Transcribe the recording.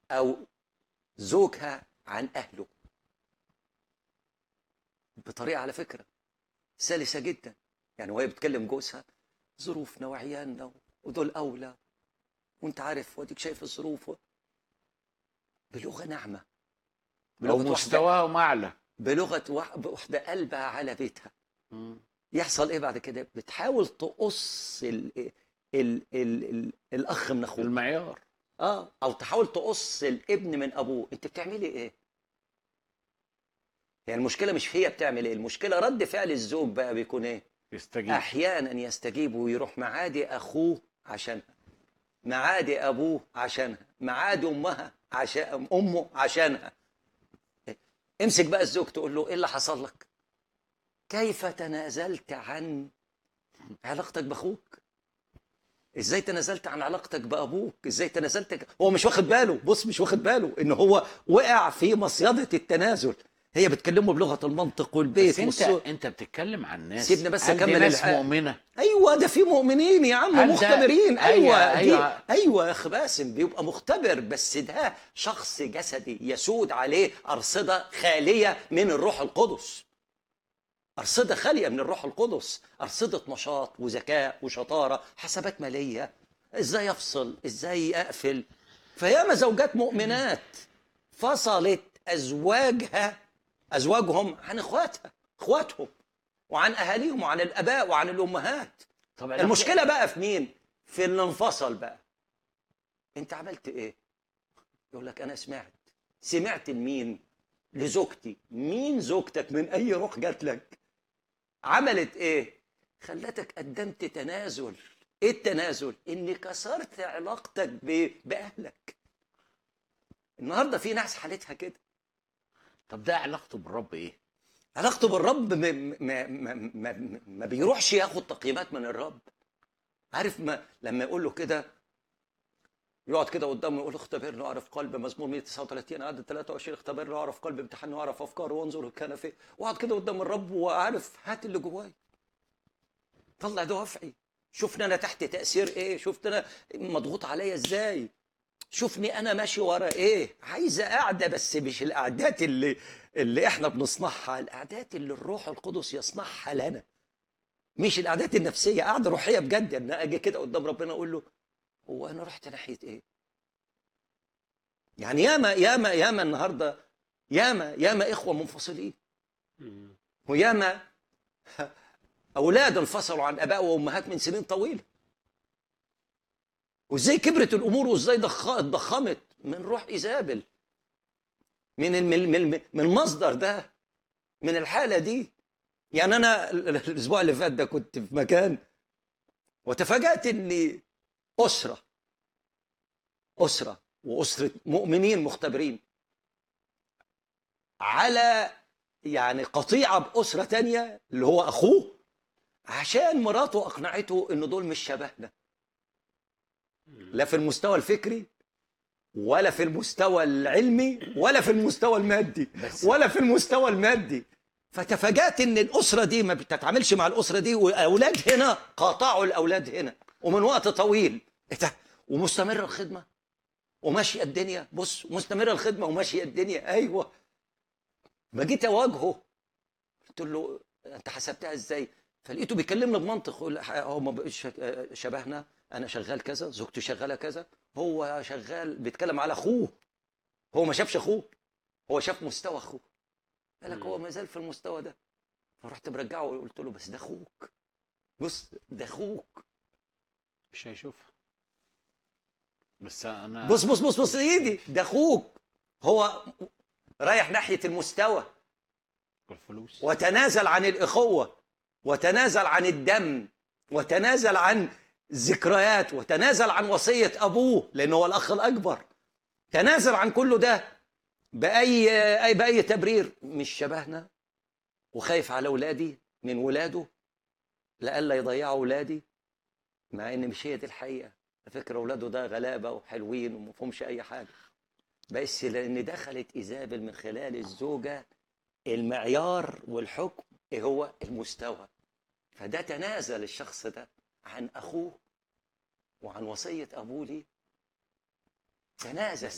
او زوجها عن اهله بطريقه على فكره سلسه جدا يعني وهي بتكلم جوزها ظروفنا وعيالنا ودول اولى وانت عارف واديك شايف الظروف بلغه ناعمه او بلغه واحده مستواهم اعلى بلغه واح- واحده قلبها على بيتها يحصل ايه بعد كده بتحاول تقص ال ال ال ال الاخ من اخوه المعيار اه او تحاول تقص الابن من ابوه انت بتعملي ايه يعني المشكله مش هي بتعمل ايه المشكله رد فعل الزوج بقى بيكون ايه يستجيب احيانا يستجيب ويروح معادي اخوه عشانها معادي ابوه عشانها معادي امها عشان امه عشانها امسك بقى الزوج تقول له ايه اللي حصل لك كيف تنازلت عن علاقتك باخوك ازاي تنازلت عن علاقتك بابوك ازاي تنازلت هو مش واخد باله بص مش واخد باله ان هو وقع في مصيده التنازل هي بتكلمه بلغه المنطق والبيت بس انت والسو- انت بتتكلم عن ناس سيبني بس هل دي أكمل ناس الحق. مؤمنه ايوه ده في مؤمنين يا عم هل ده- مختبرين أيوة، ايوه أيوة. ايوه ايوه يا اخ باسم بيبقى مختبر بس ده شخص جسدي يسود عليه ارصده خاليه من الروح القدس ارصده خاليه من الروح القدس ارصده نشاط وذكاء وشطاره حسابات ماليه ازاي افصل ازاي اقفل فياما زوجات مؤمنات فصلت ازواجها ازواجهم عن اخواتها اخواتهم وعن اهاليهم وعن الاباء وعن الامهات طب المشكله بقى في مين في اللي انفصل بقى انت عملت ايه يقول لك انا سمعت سمعت لمين لزوجتي مين زوجتك من اي روح جات لك عملت ايه خلتك قدمت تنازل ايه التنازل ان كسرت علاقتك ب- باهلك النهارده في ناس حالتها كده طب ده علاقته بالرب ايه؟ علاقته بالرب ما, ما, ما, ما, ما بيروحش ياخد تقييمات من الرب عارف ما لما يقول له كده يقعد كده قدامه يقول اختبرني اعرف قلب مزمور 139 عدد 23 اختبرني اعرف قلب امتحني واعرف افكاره وانظر كان فيه وقعد كده قدام الرب وعارف هات اللي جواي طلع دوافعي شوفني انا تحت تاثير ايه شفت انا مضغوط عليا ازاي شوفني انا ماشي ورا ايه عايزه قاعده بس مش القعدات اللي اللي احنا بنصنعها القعدات اللي الروح القدس يصنعها لنا مش القعدات النفسيه قعده روحيه بجد ان اجي كده قدام ربنا اقول له هو انا رحت ناحيه ايه يعني ياما ياما ياما النهارده ياما ياما اخوه منفصلين وياما اولاد انفصلوا عن اباء وامهات من سنين طويله وازاي كبرت الامور وازاي ضخ- اتضخمت من روح ايزابل من ال- من من من المصدر ده من الحاله دي يعني انا ال- ال- الاسبوع اللي فات ده كنت في مكان وتفاجات ان اسره اسره واسره مؤمنين مختبرين على يعني قطيعه باسره تانية اللي هو اخوه عشان مراته اقنعته ان دول مش شبهنا لا في المستوى الفكري ولا في المستوى العلمي ولا في المستوى المادي بس- ولا في المستوى المادي فتفاجأت ان الاسره دي ما بتتعاملش مع الاسره دي والاولاد هنا قاطعوا الاولاد هنا ومن وقت طويل إيه ده؟ ومستمره الخدمه وماشيه الدنيا بص مستمره الخدمه وماشيه الدنيا ايوه ما جيت اواجهه قلت له انت حسبتها ازاي فلقيته بيكلمني بمنطق يقول هو ما بقاش شبهنا انا شغال كذا زوجتي شغاله كذا هو شغال بيتكلم على اخوه هو ما شافش اخوه هو شاف مستوى اخوه قال لك هو ما زال في المستوى ده فرحت مرجعه وقلت له بس ده اخوك بص ده اخوك مش هيشوفها بس انا بص بص بص بص ايدي ده اخوك هو رايح ناحيه المستوى الفلوس وتنازل عن الإخوة وتنازل عن الدم وتنازل عن ذكريات وتنازل عن وصية أبوه لأنه هو الأخ الأكبر تنازل عن كله ده بأي أي بأي تبرير مش شبهنا وخايف على أولادي من ولاده لئلا يضيعوا أولادي مع إن مش هي دي الحقيقة على فكرة أولاده ده غلابة وحلوين ومفهومش أي حاجة بس لأن دخلت إيزابل من خلال الزوجة المعيار والحكم ايه هو المستوى فده تنازل الشخص ده عن اخوه وعن وصيه ابوه ليه تنازل